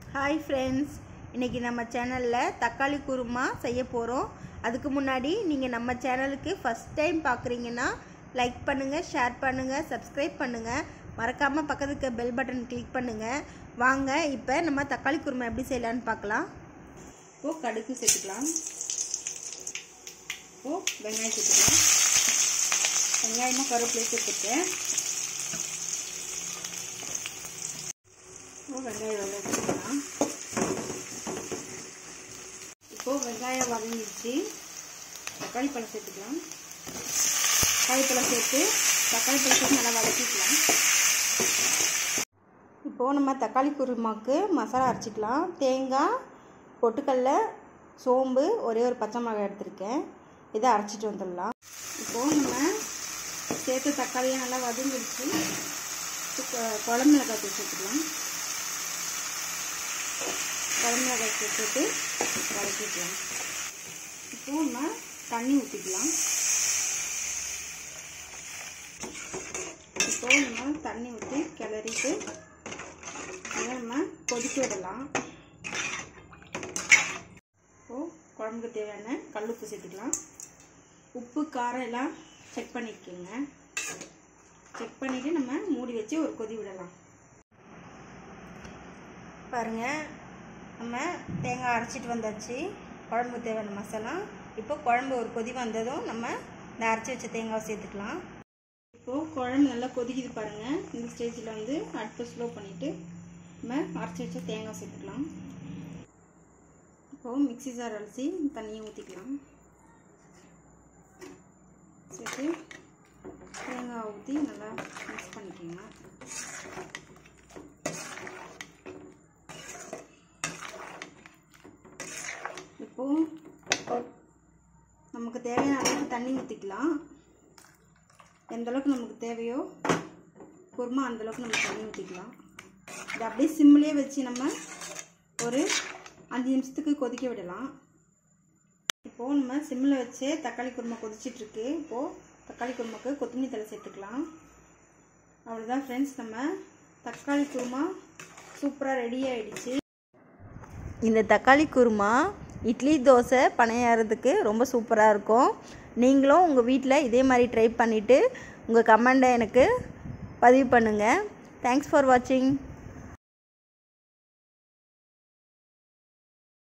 hi friends இன்றைக்கி நம்ம சேனலில் தக்காளி குருமா செய்ய போகிறோம் அதுக்கு முன்னாடி நீங்கள் நம்ம சேனலுக்கு ஃபஸ்ட் டைம் பார்க்குறீங்கன்னா லைக் பண்ணுங்கள் ஷேர் பண்ணுங்கள் சப்ஸ்கிரைப் பண்ணுங்கள் மறக்காமல் பக்கத்துக்கு பெல் பட்டன் கிளிக் பண்ணுங்கள் வாங்க இப்போ நம்ம தக்காளி குருமா எப்படி செய்யலான்னு பார்க்கலாம் இப்போது கடுகு சேர்த்துக்கலாம் இப்போது வெங்காயம் சேர்த்துக்கலாம் வெங்காயமும் கருவேப்பிலை சேர்த்துருக்கேன் இப்போ வெங்காயம் வதக்கிக்கலாம் இப்போது வெங்காயம் வதங்கிடுச்சு தக்காளி பழம் சேர்த்துக்கலாம் தக்காளி பழம் சேர்த்து தக்காளி பழம் சேர்த்து நல்லா வதக்கிக்கலாம் இப்போது நம்ம தக்காளி குருமாக்கு மசாலா அரைச்சிக்கலாம் தேங்காய் பொட்டுக்கடல சோம்பு ஒரே ஒரு பச்சை மிளகாய் எடுத்திருக்கேன் இதை அரைச்சிட்டு வந்துடலாம் இப்போது நம்ம சேர்த்து தக்காளியை நல்லா வதங்கிடுச்சு குழம்பு மிளகாய் தூள் சேர்த்துக்கலாம் குழம்பு மிளகாய் சேர்த்துட்டு வதக்கிக்கலாம் இப்போது நம்ம தண்ணி ஊற்றிக்கலாம் இப்போது நம்ம தண்ணி ஊற்றி கிளறிட்டு அதை நம்ம கொதிக்க விடலாம் இப்போது குழம்புக்கு தேவையான கல் உப்பு சேர்த்துக்கலாம் உப்பு காரம் எல்லாம் செக் பண்ணிக்கோங்க செக் பண்ணிவிட்டு நம்ம மூடி வச்சு ஒரு கொதி விடலாம் பாருங்கள் நம்ம தேங்காய் அரைச்சிட்டு வந்தாச்சு குழம்புக்கு தேவையான மசாலா இப்போ குழம்பு ஒரு கொதி வந்ததும் நம்ம இந்த அரைச்சி வச்ச தேங்காய் சேர்த்துக்கலாம் இப்போது குழம்பு நல்லா கொதிக்குது பாருங்கள் இந்த ஸ்டேஜில் வந்து அடுப்பை ஸ்லோ பண்ணிவிட்டு நம்ம அரைச்சி வச்ச தேங்காய் சேர்த்துக்கலாம் இப்போது மிக்சி ஜார் அரிசி தண்ணியை ஊற்றிக்கலாம் சேர்த்து தேங்காய் ஊற்றி நல்லா மிக்ஸ் பண்ணிக்கோங்க இப்போது நமக்கு தேவையான அளவுக்கு தண்ணி ஊற்றிக்கலாம் எந்த அளவுக்கு நமக்கு தேவையோ குருமா அந்தளவுக்கு நம்ம தண்ணி ஊற்றிக்கலாம் இது அப்படியே சிம்லேயே வச்சு நம்ம ஒரு அஞ்சு நிமிஷத்துக்கு கொதிக்க விடலாம் இப்போது நம்ம சிம்மில் வச்சு தக்காளி குருமா கொதிச்சிட்ருக்கு இப்போது தக்காளி குருமாக்கு கொத்தமல்லி தலை சேர்த்துக்கலாம் அவ்வளோதான் ஃப்ரெண்ட்ஸ் நம்ம தக்காளி குருமா சூப்பராக ரெடி ஆகிடுச்சு இந்த தக்காளி குருமா இட்லி தோசை பணியாரத்துக்கு ரொம்ப சூப்பராக இருக்கும் நீங்களும் உங்கள் வீட்டில் இதே மாதிரி ட்ரை பண்ணிவிட்டு உங்கள் கமெண்டை எனக்கு பதிவு பண்ணுங்கள் தேங்க்ஸ் ஃபார் வாட்சிங்